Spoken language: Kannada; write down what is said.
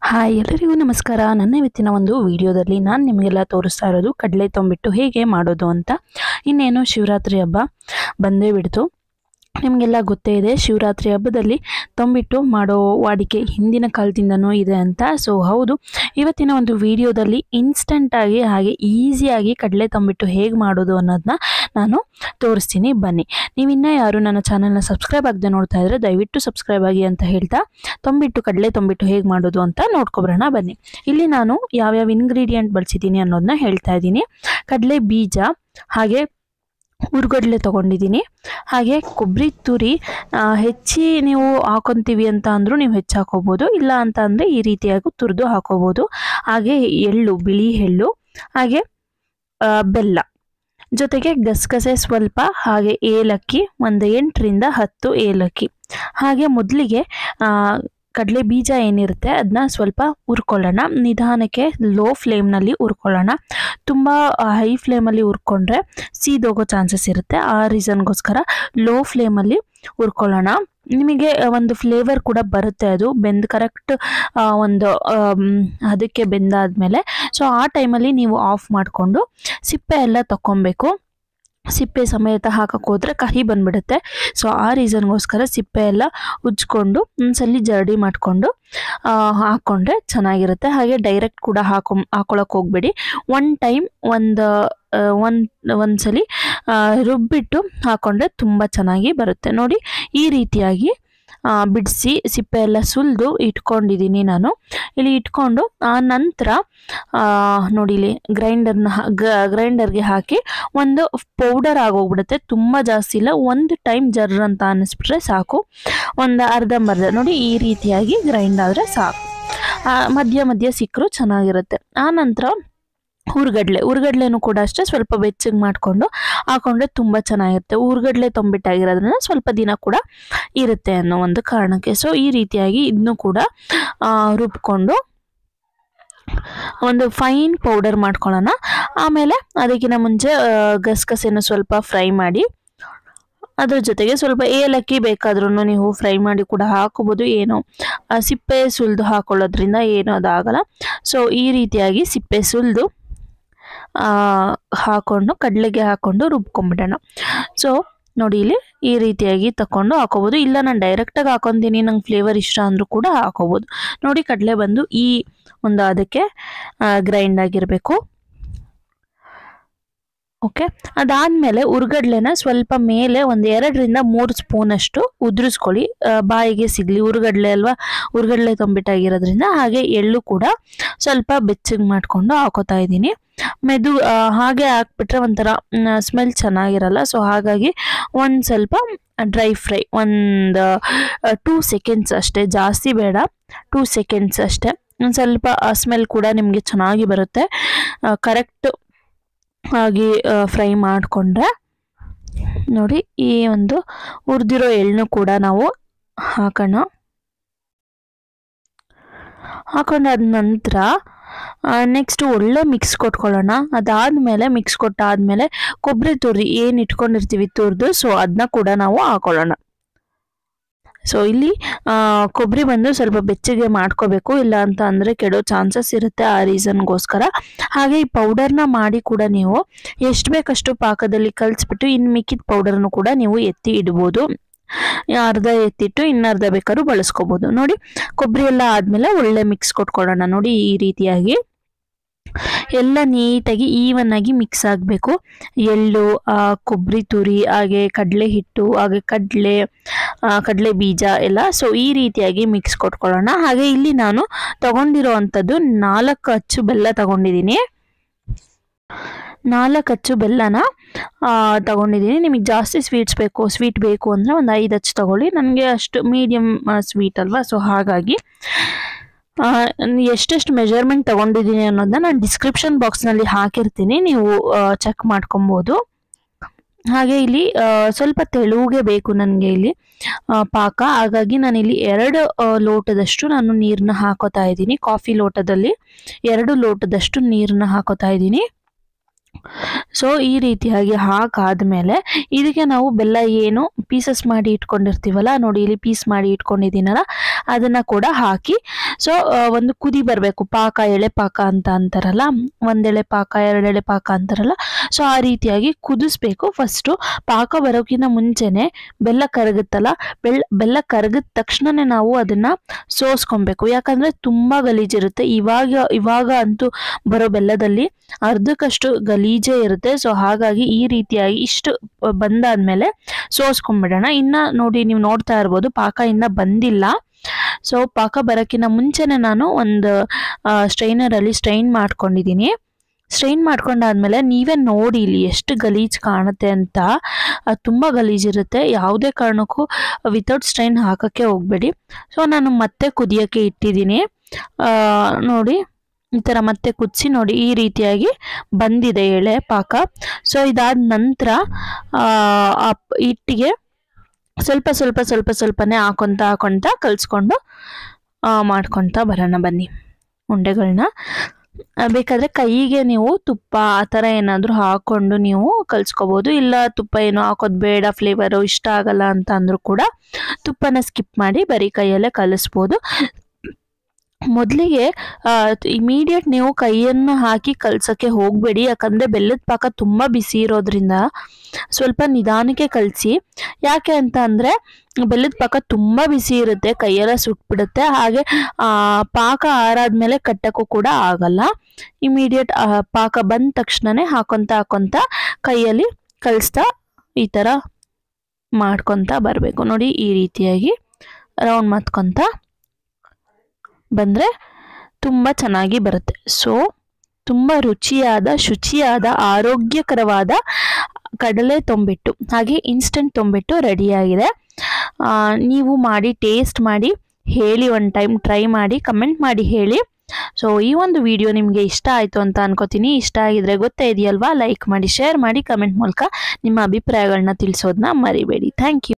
ಹಾಯ್ ಎಲ್ಲರಿಗೂ ನಮಸ್ಕಾರ ನನ್ನ ಇವತ್ತಿನ ಒಂದು ವಿಡಿಯೋದಲ್ಲಿ ನಾನು ನಿಮಗೆಲ್ಲ ತೋರಿಸ್ತಾ ಇರೋದು ಕಡಲೆ ತೊಂಬಿಟ್ಟು ಹೇಗೆ ಮಾಡೋದು ಅಂತ ಇನ್ನೇನು ಶಿವರಾತ್ರಿ ಹಬ್ಬ ಬಂದೇ ಬಿಡ್ತು ನಿಮಗೆಲ್ಲ ಗೊತ್ತೇ ಇದೆ ಶಿವರಾತ್ರಿ ಹಬ್ಬದಲ್ಲಿ ತೊಂಬಿಟ್ಟು ಮಾಡೋ ವಾಡಿಕೆ ಹಿಂದಿನ ಕಾಲದಿಂದನೂ ಇದೆ ಅಂತ ಸೊ ಹೌದು ಇವತ್ತಿನ ಒಂದು ವಿಡಿಯೋದಲ್ಲಿ ಇನ್ಸ್ಟಂಟಾಗಿ ಹಾಗೆ ಈಸಿಯಾಗಿ ಕಡಲೆ ತೊಂಬಿಟ್ಟು ಹೇಗೆ ಮಾಡೋದು ಅನ್ನೋದನ್ನ ನಾನು ತೋರಿಸ್ತೀನಿ ಬನ್ನಿ ನೀವಿನ್ನೂ ಯಾರು ನನ್ನ ಚಾನಲ್ನ ಸಬ್ಸ್ಕ್ರೈಬ್ ಆಗದೆ ನೋಡ್ತಾ ಇದ್ರೆ ದಯವಿಟ್ಟು ಸಬ್ಸ್ಕ್ರೈಬ್ ಆಗಿ ಅಂತ ಹೇಳ್ತಾ ತೊಂಬಿಟ್ಟು ಕಡಲೆ ತೊಂಬಿಟ್ಟು ಹೇಗೆ ಮಾಡೋದು ಅಂತ ನೋಡ್ಕೊಬರೋಣ ಬನ್ನಿ ಇಲ್ಲಿ ನಾನು ಯಾವ್ಯಾವ ಇಂಗ್ರೀಡಿಯೆಂಟ್ ಬಳಸಿದ್ದೀನಿ ಅನ್ನೋದನ್ನ ಹೇಳ್ತಾ ಇದ್ದೀನಿ ಕಡಲೆ ಬೀಜ ಹಾಗೆ ಹುರ್ಗಡ್ಲೆ ತೊಗೊಂಡಿದ್ದೀನಿ ಹಾಗೆ ಕೊಬ್ಬರಿ ತುರಿ ಆ, ಹೆಚ್ಚಿ ನೀವು ಹಾಕೊತೀವಿ ಅಂತ ಅಂದರೂ ನೀವು ಹೆಚ್ಚು ಹಾಕೋಬೋದು ಇಲ್ಲ ಅಂತ ಅಂದರೆ ಈ ರೀತಿಯಾಗಿ ತುರಿದು ಹಾಕೋಬೋದು ಹಾಗೆ ಎಳ್ಳು ಬಿಳಿ ಎಳ್ಳು ಹಾಗೆ ಆ, ಬೆಲ್ಲ ಜೊತೆಗೆ ಗಸಗಸೆ ಸ್ವಲ್ಪ ಹಾಗೆ ಏಲಕ್ಕಿ ಒಂದು ಎಂಟರಿಂದ ಹತ್ತು ಏಲಕ್ಕಿ ಹಾಗೆ ಮೊದಲಿಗೆ ಕಡಲೆ ಬೀಜ ಏನಿರುತ್ತೆ ಅದನ್ನ ಸ್ವಲ್ಪ ಹುರ್ಕೊಳ್ಳೋಣ ನಿಧಾನಕ್ಕೆ ಲೋ ಫ್ಲೇಮ್ನಲ್ಲಿ ಹುರ್ಕೊಳ್ಳೋಣ ತುಂಬ ಹೈ ಫ್ಲೇಮಲ್ಲಿ ಹುರ್ಕೊಂಡ್ರೆ ಸೀದೋಗೋ ಚಾನ್ಸಸ್ ಇರುತ್ತೆ ಆ ರೀಸನ್ಗೋಸ್ಕರ ಲೋ ಫ್ಲೇಮಲ್ಲಿ ಹುರ್ಕೊಳ್ಳೋಣ ನಿಮಗೆ ಒಂದು ಫ್ಲೇವರ್ ಕೂಡ ಬರುತ್ತೆ ಅದು ಬೆಂದು ಕರೆಕ್ಟ್ ಒಂದು ಆಮ್, ಅದಕ್ಕೆ ಬೆಂದಾದ್ಮೇಲೆ ಸೊ ಆ ಟೈಮಲ್ಲಿ ನೀವು ಆಫ್ ಮಾಡಿಕೊಂಡು ಸಿಪ್ಪೆ ಎಲ್ಲ ತಗೊಬೇಕು ಸಿಪ್ಪೆ ಸಮೇತ ಹಾಕಕ್ಕೆ ಹೋದ್ರೆ ಕಹಿ ಬಂದ್ಬಿಡುತ್ತೆ ಸೊ ಆ ರೀಸನ್ಗೋಸ್ಕರ ಸಿಪ್ಪೆ ಎಲ್ಲ ಉಜ್ಕೊಂಡು ಒಂದ್ಸಲಿ ಜರಡಿ ಮಾಡಿಕೊಂಡು ಹಾಕ್ಕೊಂಡ್ರೆ ಚೆನ್ನಾಗಿರುತ್ತೆ ಹಾಗೆ ಡೈರೆಕ್ಟ್ ಕೂಡ ಹಾಕೊ ಹಾಕೊಳಕ್ಕೆ ಹೋಗ್ಬೇಡಿ ಒನ್ ಟೈಮ್ ಒಂದು ಒಂದು ಒಂದ್ಸಲಿ ಆ, ರುಬ್ಬಿಟ್ಟು ಹಾಕ್ಕೊಂಡ್ರೆ ತುಂಬ ಚೆನ್ನಾಗಿ ಬರುತ್ತೆ ನೋಡಿ ಈ ರೀತಿಯಾಗಿ ಬಿಡಿಸಿ ಸಿಪ್ಪೆ ಎಲ್ಲ ಸುಲಿದು ಇಟ್ಕೊಂಡಿದ್ದೀನಿ ನಾನು ಇಲ್ಲಿ ಇಟ್ಕೊಂಡು ಆ ನಂತರ ಆ, ನೋಡಿ ಇಲ್ಲಿ ಗ್ರೈಂಡರ್ನ ಗ್ರೈಂಡರ್ಗೆ ಹಾಕಿ ಒಂದು ಪೌಡರ್ ಆಗೋಗ್ಬಿಡುತ್ತೆ ತುಂಬ ಜಾಸ್ತಿ ಇಲ್ಲ ಒಂದು ಟೈಮ್ ಜರ್ರ್ ಅಂತ ಅನ್ನಿಸ್ಬಿಟ್ರೆ ಸಾಕು ಒಂದು ಅರ್ಧಂಬರ್ಧ ನೋಡಿ ಈ ರೀತಿಯಾಗಿ ಗ್ರೈಂಡ್ ಆದರೆ ಸಾಕು ಆ, ಮಧ್ಯ ಮಧ್ಯ ಸಿಕ್ಕರೂ ಚೆನ್ನಾಗಿರುತ್ತೆ ಆ ನಂತರ ಹುರ್ಗಡ್ಲೆ ಹುರ್ಗಡ್ಲೆನೂ ಕೂಡ ಅಷ್ಟೇ ಸ್ವಲ್ಪ ಬೆಚ್ಚಗೆ ಮಾಡಿಕೊಂಡು ಹಾಕೊಂಡ್ರೆ ತುಂಬ ಚೆನ್ನಾಗಿರುತ್ತೆ ಹುರ್ಗಡ್ಲೆ ತೊಂಬಿಟ್ಟಾಗಿರೋದ್ರಿಂದ ಸ್ವಲ್ಪ ದಿನ ಕೂಡ ಇರುತ್ತೆ ಅನ್ನೋ ಒಂದು ಕಾರಣಕ್ಕೆ ಸೊ ಈ ರೀತಿಯಾಗಿ ಇದನ್ನು ಕೂಡ ಆ, ರುಬ್ಕೊಂಡು ಒಂದು ಫೈನ್ ಪೌಡರ್ ಮಾಡ್ಕೊಳ್ಳೋಣ ಆಮೇಲೆ ಅದಕ್ಕಿಂತ ಮುಂಚೆ ಆ, ಗಸಗಸೆನ ಸ್ವಲ್ಪ ಫ್ರೈ ಮಾಡಿ ಅದ್ರ ಜೊತೆಗೆ ಸ್ವಲ್ಪ ಏಲಕ್ಕಿ ಬೇಕಾದ್ರೂ ನೀವು ಫ್ರೈ ಮಾಡಿ ಕೂಡ ಹಾಕೋಬೋದು ಏನೋ ಆ, ಸಿಪ್ಪೆ ಸುಲಿದು ಹಾಕೊಳ್ಳೋದ್ರಿಂದ ಏನೂ ಅದಾಗಲ್ಲ ಸೊ ಈ ರೀತಿಯಾಗಿ ಸಿಪ್ಪೆ ಸುಲಿದು ಹಾಕೊಂಡು ಕಡಲೆಗೆ ಹಾಕೊಂಡು ರುಬ್ಕೊಂಬಿಡೋಣ ಸೊ ನೋಡಿ ಇಲ್ಲಿ ಈ ರೀತಿಯಾಗಿ ತಕೊಂಡು ಹಾಕೋಬೋದು ಇಲ್ಲ ನಾನು ಡೈರೆಕ್ಟಾಗಿ ಹಾಕೊತೀನಿ ನಂಗೆ ಫ್ಲೇವರ್ ಇಷ್ಟ ಅಂದರೂ ಕೂಡ ಹಾಕೋಬೋದು ನೋಡಿ ಕಡಲೆ ಬಂದು ಈ ಒಂದು ಅದಕ್ಕೆ ಗ್ರೈಂಡ್ ಆಗಿರಬೇಕು ಓಕೆ ಅದಾದಮೇಲೆ ಉರ್ಗಡ್ಲೆನ ಸ್ವಲ್ಪ ಮೇಲೆ ಒಂದು ಎರಡರಿಂದ ಮೂರು ಸ್ಪೂನಷ್ಟು ಉದುರಿಸ್ಕೊಳ್ಳಿ ಆ, ಬಾಯಿಗೆ ಸಿಗಲಿ ಉರ್ಗಡ್ಲೆ ಅಲ್ವಾ ಉರ್ಗಡ್ಲೆ ತೊಂಬಿಟ್ಟಾಗಿರೋದ್ರಿಂದ ಹಾಗೆ ಎಳ್ಳು ಕೂಡ ಸ್ವಲ್ಪ ಬೆಚ್ಚಗೆ ಮಾಡಿಕೊಂಡು ಹಾಕೋತಾ ಇದ್ದೀನಿ ಮೆದು ಆ, ಹಾಗೆ ಹಾಕ್ಬಿಟ್ರೆ ಒಂಥರ ಸ್ಮೆಲ್ ಚೆನ್ನಾಗಿರಲ್ಲ ಸೊ ಹಾಗಾಗಿ ಒಂದು ಸ್ವಲ್ಪ ಡ್ರೈ ಫ್ರೈ ಒಂದು ಟೂ ಸೆಕೆಂಡ್ಸ್ ಅಷ್ಟೇ ಜಾಸ್ತಿ ಬೇಡ ಟೂ ಸೆಕೆಂಡ್ಸ್ ಅಷ್ಟೇ ಒಂದು ಸ್ವಲ್ಪ ಸ್ಮೆಲ್ ಕೂಡ ನಿಮಗೆ ಚೆನ್ನಾಗಿ ಬರುತ್ತೆ ಕರೆಕ್ಟ್ ಆಗಿ ಫ್ರೈ ಮಾಡಿಕೊಂಡ್ರೆ ನೋಡಿ ಈ ಒಂದು ಹುರಿದಿರೋ ಎಳ್ಳು ಕೂಡ ನಾವು ಹಾಕೋಣ ಹಾಕೊಂಡಾದ ನಂತರ ನೆಕ್ಸ್ಟ್ ಒಳ್ಳೆ ಮಿಕ್ಸ್ ಕೊಟ್ಕೊಳ್ಳೋಣ ಅದಾದಮೇಲೆ ಮಿಕ್ಸ್ ಕೊಟ್ಟಾದ್ಮೇಲೆ ಕೊಬ್ಬರಿ ತುರಿ ಏನು ಇಟ್ಕೊಂಡಿರ್ತೀವಿ ತುರಿದು ಸೊ ಅದನ್ನ ಕೂಡ ನಾವು ಹಾಕೊಳ್ಳೋಣ ಸೊ ಇಲ್ಲಿ ಆ, ಕೊಬ್ಬರಿ ಬಂದು ಸ್ವಲ್ಪ ಬೆಚ್ಚಗೆ ಮಾಡ್ಕೋಬೇಕು ಇಲ್ಲ ಅಂತ ಅಂದರೆ ಕೆಡೋ ಚಾನ್ಸಸ್ ಇರುತ್ತೆ ಆ ರೀಸನ್ಗೋಸ್ಕರ ಹಾಗೆ ಈ ಪೌಡರ್ನ ಮಾಡಿ ಕೂಡ ನೀವು ಎಷ್ಟು ಬೇಕಷ್ಟು ಪಾಕದಲ್ಲಿ ಕಲಿಸ್ಬಿಟ್ಟು ಇನ್ನು ಮಿಕ್ಕಿದ ಪೌಡರ್ನು ಕೂಡ ನೀವು ಎತ್ತಿ ಇಡ್ಬೋದು ಅರ್ಧ ಎತ್ತಿಟ್ಟು ಇನ್ನರ್ಧ ಬೇಕಾದ್ರೂ ಬಳಸ್ಕೋಬೋದು ನೋಡಿ ಕೊಬ್ಬರಿ ಎಲ್ಲ ಆದಮೇಲೆ ಒಳ್ಳೆ ಮಿಕ್ಸ್ ಕೊಟ್ಕೊಳ್ಳೋಣ ನೋಡಿ ಈ ರೀತಿಯಾಗಿ ಎಲ್ಲ ನೀಟಾಗಿ ಈವನ್ ಆಗಿ ಮಿಕ್ಸ್ ಆಗಬೇಕು ಎಳ್ಳು ಆ, ಕೊಬ್ಬರಿ ತುರಿ ಹಾಗೆ ಕಡಲೆ ಹಿಟ್ಟು ಹಾಗೆ ಕಡಲೆ ಕಡಲೆ ಬೀಜ ಎಲ್ಲ ಸೊ ಈ ರೀತಿಯಾಗಿ ಮಿಕ್ಸ್ ಕೊಟ್ಕೊಳ್ಳೋಣ ಹಾಗೆ ಇಲ್ಲಿ ನಾನು ತಗೊಂಡಿರೋ ಅಂಥದ್ದು ನಾಲ್ಕು ಅಚ್ಚು ಬೆಲ್ಲ ತಗೊಂಡಿದ್ದೀನಿ ನಾಲ್ಕು ಅಚ್ಚು ಬೆಲ್ಲನ ಆ, ತಗೊಂಡಿದ್ದೀನಿ ನಿಮಗೆ ಜಾಸ್ತಿ ಸ್ವೀಟ್ಸ್ ಬೇಕು ಸ್ವೀಟ್ ಬೇಕು ಅಂದರೆ ಒಂದು ಐದು ಅಚ್ಚು ತಗೊಳ್ಳಿ ನನಗೆ ಅಷ್ಟು ಮೀಡಿಯಮ್ ಸ್ವೀಟ್ ಅಲ್ವಾ ಸೊ ಹಾಗಾಗಿ ಆ, ಎಷ್ಟೆಷ್ಟು ಮೆಜರ್ಮೆಂಟ್ ತಗೊಂಡಿದ್ದೀನಿ ಅನ್ನೋದನ್ನ ನಾನು ಡಿಸ್ಕ್ರಿಪ್ಷನ್ ಬಾಕ್ಸ್ನಲ್ಲಿ ಹಾಕಿರ್ತೀನಿ ನೀವು ಚೆಕ್ ಮಾಡ್ಕೊಬೋದು ಹಾಗೆ ಇಲ್ಲಿ ಆ, ಸ್ವಲ್ಪ ತೆಳುಗೆ ಬೇಕು ನನಗೆ ಇಲ್ಲಿ ಆ, ಪಾಕ ಹಾಗಾಗಿ ನಾನಿಲ್ಲಿ ಎರಡು ಆ, ಲೋಟದಷ್ಟು ನಾನು ನೀರನ್ನ ಹಾಕೋತಾ ಇದ್ದೀನಿ ಕಾಫಿ ಲೋಟದಲ್ಲಿ ಎರಡು ಲೋಟದಷ್ಟು ನೀರನ್ನ ಹಾಕೋತಾ ಇದ್ದೀನಿ ಸೊ ಈ ರೀತಿಯಾಗಿ ಹಾಕಾದ್ಮೇಲೆ ಇದಕ್ಕೆ ನಾವು ಬೆಲ್ಲ ಏನು ಪೀಸಸ್ ಮಾಡಿ ಇಟ್ಕೊಂಡಿರ್ತೀವಲ್ಲ ನೋಡಿ ಇಲ್ಲಿ ಪೀಸ್ ಮಾಡಿ ಇಟ್ಕೊಂಡಿದ್ದೀನಲ್ಲ ಅದನ್ನು ಕೂಡ ಹಾಕಿ ಸೊ ಒಂದು ಕುದಿ ಬರಬೇಕು ಪಾಕ ಎಳೆ ಪಾಕ ಅಂತ ಅಂತಾರಲ್ಲ ಒಂದೆಳೆ ಪಾಕ ಎರಡೆಳೆ ಪಾಕ ಅಂತಾರಲ್ಲ ಸೊ ಆ ರೀತಿಯಾಗಿ ಕುದಿಸ್ಬೇಕು ಫಸ್ಟು ಪಾಕ ಬರೋಕ್ಕಿಂತ ಮುಂಚೆನೆ ಬೆಲ್ಲ ಕರಗುತ್ತಲ್ಲ ಬೆಲ್ಲ ಬೆಲ್ಲ ಕರಗಿದ ತಕ್ಷಣನೇ ನಾವು ಅದನ್ನು ಸೋಸ್ಕೊಬೇಕು ಯಾಕಂದರೆ ತುಂಬ ಗಲೀಜಿರುತ್ತೆ ಇವಾಗ ಇವಾಗ ಅಂತೂ ಬರೋ ಬೆಲ್ಲದಲ್ಲಿ ಅರ್ಧಕ್ಕಷ್ಟು ಗಲೀಜೇ ಇರುತ್ತೆ ಸೊ ಹಾಗಾಗಿ ಈ ರೀತಿಯಾಗಿ ಇಷ್ಟು ಬಂದಾದ್ಮೇಲೆ ಸೋಸ್ಕೊಂಡ್ಬಿಡೋಣ ಇನ್ನು ನೋಡಿ ನೀವು ನೋಡ್ತಾ ಇರ್ಬೋದು ಪಾಕ ಇನ್ನ ಬಂದಿಲ್ಲ ಸೊ ಪಾಕ ಬರೋಕ್ಕಿಂತ ಮುಂಚೆನೆ ನಾನು ಒಂದು ಸ್ಟ್ರೈನರಲ್ಲಿ ಸ್ಟ್ರೈನ್ ಮಾಡ್ಕೊಂಡಿದ್ದೀನಿ ಸ್ಟ್ರೈನ್ ಮಾಡ್ಕೊಂಡಾದ್ಮೇಲೆ ನೀವೇ ನೋಡಿ ಇಲ್ಲಿ ಎಷ್ಟು ಗಲೀಜು ಕಾಣುತ್ತೆ ಅಂತ ಅದು ತುಂಬ ಗಲೀಜಿರುತ್ತೆ ಯಾವುದೇ ಕಾರಣಕ್ಕೂ ವಿತೌಟ್ ಸ್ಟ್ರೈನ್ ಹಾಕೋಕ್ಕೆ ಹೋಗಬೇಡಿ ಸೊ ನಾನು ಮತ್ತೆ ಕುದಿಯೋಕ್ಕೆ ಇಟ್ಟಿದ್ದೀನಿ ಆ, ನೋಡಿ ಈ ಥರ ಮತ್ತೆ ಕುದಿಸಿ ನೋಡಿ ಈ ರೀತಿಯಾಗಿ ಬಂದಿದೆ ಎಳೆ ಪಾಕ ಸೊ ಇದಾದ ನಂತರ ಆ ಪ್- ಹಿಟ್ಟಿಗೆ ಸ್ವಲ್ಪ ಸ್ವಲ್ಪ ಸ್ವಲ್ಪ ಸ್ವಲ್ಪನೇ ಹಾಕೊತ ಹಾಕೊತ ಕಲಿಸ್ಕೊಂಡು ಮಾಡ್ಕೊತ ಬರೋಣ ಬನ್ನಿ ಉಂಡೆಗಳನ್ನ ಬೇಕಾದರೆ ಕೈಗೆ ನೀವು ತುಪ್ಪ ಆ ಥರ ಏನಾದರೂ ಹಾಕ್ಕೊಂಡು ನೀವು ಕಲಿಸ್ಕೋಬೋದು ಇಲ್ಲ ತುಪ್ಪ ಏನು ಹಾಕೋದು ಬೇಡ ಫ್ಲೇವರು ಇಷ್ಟ ಆಗಲ್ಲ ಅಂತ ಅಂದರೂ ಕೂಡ ತುಪ್ಪನ ಸ್ಕಿಪ್ ಮಾಡಿ ಬರೀ ಕೈಯಲ್ಲೇ ಕಲಿಸ್ಬೋದು ಮೊದಲಿಗೆ ಇಮಿಡಿಯೇಟ್ ನೀವು ಕೈಯನ್ನು ಹಾಕಿ ಕಲ್ಸೋಕ್ಕೆ ಹೋಗಬೇಡಿ ಯಾಕಂದರೆ ಬೆಲ್ಲದ ಪಾಕ ತುಂಬ ಬಿಸಿ ಇರೋದ್ರಿಂದ ಸ್ವಲ್ಪ ನಿಧಾನಕ್ಕೆ ಕಲಸಿ ಯಾಕೆ ಅಂತ ಅಂದರೆ ಬೆಲ್ಲದ ಪಾಕ ತುಂಬ ಬಿಸಿ ಇರುತ್ತೆ ಕೈಯೆಲ್ಲ ಸುಟ್ಬಿಡುತ್ತೆ ಹಾಗೆ ಆ, ಪಾಕ ಆರಾದ್ಮೇಲೆ ಕಟ್ಟಕ್ಕೂ ಕೂಡ ಆಗಲ್ಲ ಇಮಿಡಿಯೇಟ್ ಪಾಕ ಬಂದ ತಕ್ಷಣನೇ ಹಾಕೊತ ಹಾಕೊತ ಕೈಯಲ್ಲಿ ಕಲಿಸ್ತಾ ಈ ಥರ ಮಾಡ್ಕೊತ ಬರಬೇಕು ನೋಡಿ ಈ ರೀತಿಯಾಗಿ ರೌಂಡ್ ಮಾಡ್ಕೊತ ಬಂದರೆ ತುಂಬ ಚೆನ್ನಾಗಿ ಬರುತ್ತೆ ಸೊ ತುಂಬ ರುಚಿಯಾದ ಶುಚಿಯಾದ ಆರೋಗ್ಯಕರವಾದ ಕಡಲೆ ತೊಂಬಿಟ್ಟು ಹಾಗೆ ಇನ್ಸ್ಟಂಟ್ ತೊಂಬಿಟ್ಟು ರೆಡಿಯಾಗಿದೆ ಆ, ನೀವು ಮಾಡಿ ಟೇಸ್ಟ್ ಮಾಡಿ ಹೇಳಿ ಒಂದು ಟೈಮ್ ಟ್ರೈ ಮಾಡಿ ಕಮೆಂಟ್ ಮಾಡಿ ಹೇಳಿ ಸೊ ಈ ಒಂದು ವಿಡಿಯೋ ನಿಮಗೆ ಇಷ್ಟ ಆಯಿತು ಅಂತ ಅನ್ಕೋತೀನಿ ಇಷ್ಟ ಆಗಿದ್ರೆ ಗೊತ್ತೇ ಇದೆಯಲ್ವಾ ಲೈಕ್ ಮಾಡಿ ಶೇರ್ ಮಾಡಿ ಕಮೆಂಟ್ ಮೂಲಕ ನಿಮ್ಮ ಅಭಿಪ್ರಾಯಗಳನ್ನ ತಿಳಿಸೋದನ್ನ ಮರಿಬೇಡಿ ಥ್ಯಾಂಕ್ ಯು